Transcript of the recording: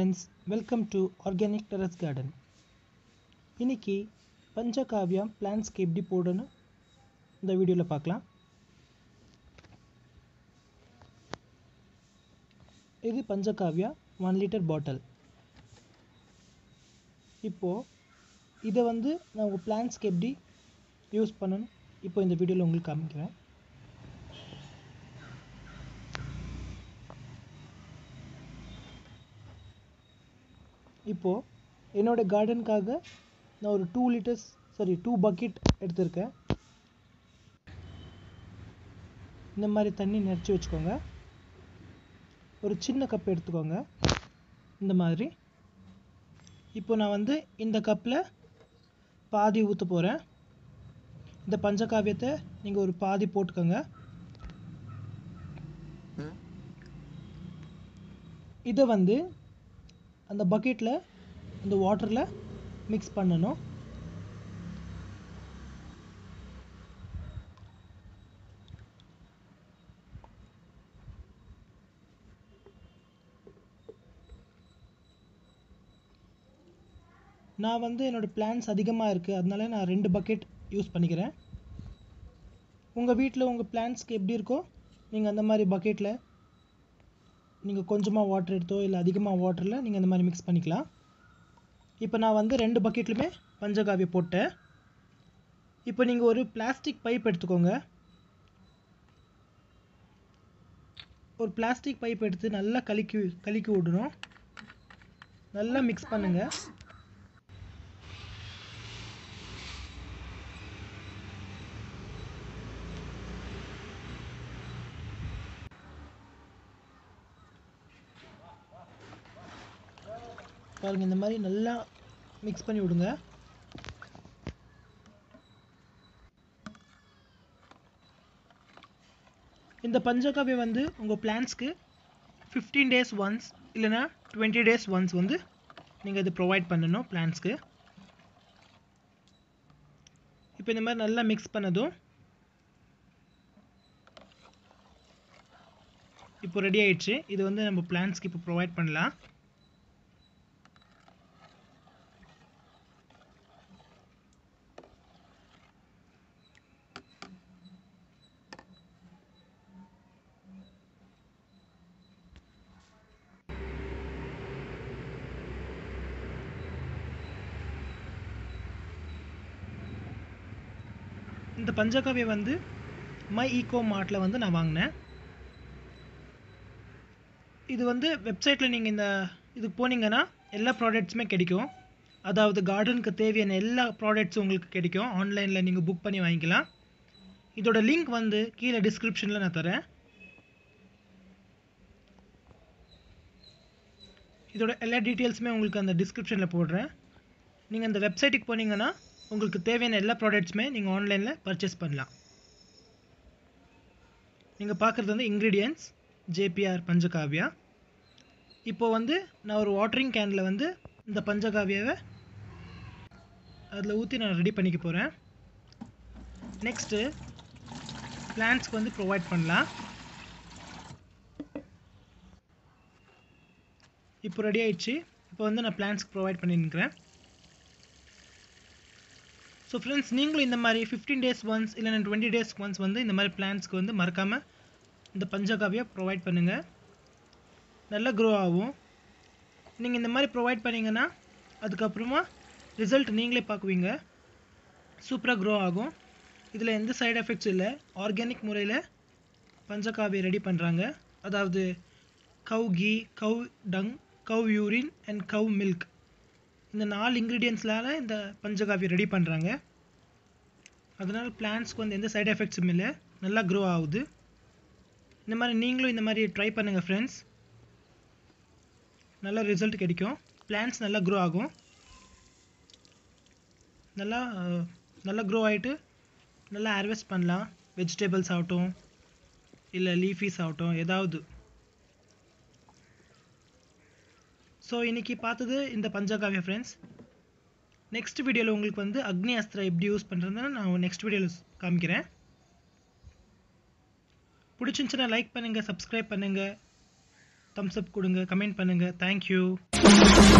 friends welcome to organic terrace garden panchagavya பஞ்சகாவியா பிளான்ஸ்க்கு எப்படி போடணும் இந்த வீடியோவில் பார்க்கலாம் இது பஞ்சகாவியா ஒன் லிட்டர் பாட்டில் இப்போது இதை வந்து நான் உங்கள் பிளான்ஸ்க்கு எப்படி யூஸ் பண்ணணும் இப்போ இந்த வீடியோவில் உங்களுக்கு காமிக்கிறேன் இப்போது என்னோடய கார்டனுக்காக நான் ஒரு two litres sorry two bucket எடுத்திருக்கேன் இந்த மாதிரி தண்ணி நிறச்சி வச்சுக்கோங்க ஒரு சின்ன கப் எடுத்துக்கோங்க இந்த மாதிரி இப்போ நான் வந்து இந்த கப்பில் பாதி ஊற்ற போகிறேன் இந்த பஞ்சகாவியத்தை நீங்கள் ஒரு பாதி போட்டுக்கோங்க இதை வந்து அந்த பக்கெட்டில் அந்த வாட்டரில் மிக்ஸ் பண்ணணும் நான் வந்து என்னோடய பிளான்ஸ் அதிகமாக இருக்குது அதனால நான் ரெண்டு பக்கெட் யூஸ் பண்ணிக்கிறேன் உங்கள் வீட்டில் உங்கள் பிளான்ஸ்க்கு எப்படி இருக்கோ நீங்கள் அந்த மாதிரி பக்கெட்டில் நீங்கள் கொஞ்சமாக வாட்டர் எடுத்தோ இல்லை அதிகமாக வாட்டரில் நீங்கள் இந்த மாதிரி மிக்ஸ் பண்ணிக்கலாம் இப்போ நான் வந்து ரெண்டு பக்கெட்லையுமே பஞ்சகாவியை போட்டேன் இப்போ நீங்கள் ஒரு பிளாஸ்டிக் பைப் எடுத்துக்கோங்க ஒரு பிளாஸ்டிக் பைப் எடுத்து நல்லா கலக்கி கலக்கி விடணும் நல்லா மிக்ஸ் பண்ணுங்கள் பாருங்க இந்த மாதிரி நல்லா மிக்ஸ் பண்ணி விடுங்க இந்த பஞ்சகாவியை வந்து உங்கள் பிளான்ஸ்க்கு ஃபிஃப்டீன் டேஸ் ஒன்ஸ் இல்லைனா டுவெண்ட்டி டேஸ் ஒன்ஸ் வந்து நீங்கள் இது ப்ரொவைட் பண்ணணும் பிளான்ஸ்க்கு இப்போ இந்த மாதிரி நல்லா மிக்ஸ் பண்ணதும் இப்போ ரெடி ஆயிடுச்சு இது வந்து நம்ம பிளான்ஸ்க்கு இப்போ ப்ரொவைட் பண்ணலாம் இந்த பஞ்சகாவியை வந்து மை ஈகோ மார்ட்டில் வந்து நான் வாங்கினேன் இது வந்து வெப்சைட்டில் நீங்கள் இந்த இதுக்கு போனீங்கன்னா எல்லா ப்ராடக்ட்ஸுமே கிடைக்கும் அதாவது கார்டனுக்கு தேவையான எல்லா ப்ராடக்ட்ஸும் உங்களுக்கு கிடைக்கும் ஆன்லைனில் நீங்கள் புக் பண்ணி வாங்கிக்கலாம் இதோட லிங்க் வந்து கீழே டிஸ்கிரிப்ஷனில் நான் தரேன் இதோட எல்லா டீட்டெயில்ஸுமே உங்களுக்கு அந்த டிஸ்கிரிப்ஷனில் போடுறேன் நீங்கள் அந்த வெப்சைட்டுக்கு போனீங்கன்னா உங்களுக்கு தேவையான எல்லா ப்ராடக்ட்ஸுமே நீங்கள் ஆன்லைனில் பர்ச்சேஸ் பண்ணலாம் நீங்கள் பார்க்குறது வந்து இன்க்ரீடியன்ஸ் ஜேபிஆர் பஞ்சகாவியா இப்போ வந்து நான் ஒரு வாட்டரிங் கேனில் வந்து இந்த பஞ்சகாவியாவை அதில் ஊற்றி நான் ரெடி பண்ணிக்க போகிறேன் நெக்ஸ்ட்டு பிளான்ஸ்க்கு வந்து ப்ரொவைட் பண்ணலாம் இப்போ ரெடி ஆயிடுச்சு இப்போ வந்து நான் பிளான்ஸ்க்கு ப்ரொவைட் பண்ணியிருக்கிறேன் ஸோ ஃப்ரெண்ட்ஸ் நீங்களும் இந்த மாதிரி ஃபிஃப்டீன் டேஸ் ஒன்ஸ் இல்லைன்னா டுவெண்ட்டி டேஸ் ஒன்ஸ் வந்து இந்த மாதிரி பிளான்ஸ்க்கு வந்து மறக்காமல் இந்த பஞ்சகாவியை ப்ரொவைட் பண்ணுங்கள் நல்லா க்ரோ ஆகும் நீங்கள் இந்த மாதிரி ப்ரொவைட் பண்ணிங்கன்னா அதுக்கப்புறமா ரிசல்ட் நீங்களே பார்க்குவீங்க சூப்பராக க்ரோ ஆகும் இதில் எந்த சைடு எஃபெக்ட்ஸ் இல்லை ஆர்கானிக் முறையில் பஞ்சகாவியை ரெடி பண்ணுறாங்க அதாவது cow ghee cow dung cow urine and cow milk இந்த நாலு இன்க்ரீடியன்ஸ்லால இந்த பஞ்சகாவியை ரெடி பண்ணுறாங்க அதனால் பிளான்ஸ்க்கு வந்து எந்த சைடு எஃபெக்ட்ஸும் இல்லை நல்லா க்ரோ ஆகுது இந்த மாதிரி நீங்களும் இந்த மாதிரி ட்ரை பண்ணுங்கள் ஃப்ரெண்ட்ஸ் நல்ல ரிசல்ட் கிடைக்கும் பிளான்ஸ் நல்லா க்ரோ ஆகும் நல்லா நல்லா க்ரோ ஆகிட்டு நல்லா ஹார்வெஸ்ட் பண்ணலாம் வெஜிடபிள்ஸ் ஆகட்டும் இல்லை லீஃபீஸ் ஆகட்டும் ஏதாவது ஸோ இன்றைக்கி பார்த்தது இந்த பஞ்சகாவியா ஃப்ரெண்ட்ஸ் நெக்ஸ்ட் வீடியோவில் உங்களுக்கு வந்து அக்னி அஸ்திரா எப்படி யூஸ் பண்ணுறதுன்னு நான் நெக்ஸ்ட் வீடியோவில் காமிக்கிறேன் பிடிச்சிருந்துச்சுன்னா லைக் பண்ணுங்கள் சப்ஸ்கிரைப் பண்ணுங்கள் தம்ஸ் அப் கொடுங்க கமெண்ட் பண்ணுங்கள் தேங்க்யூ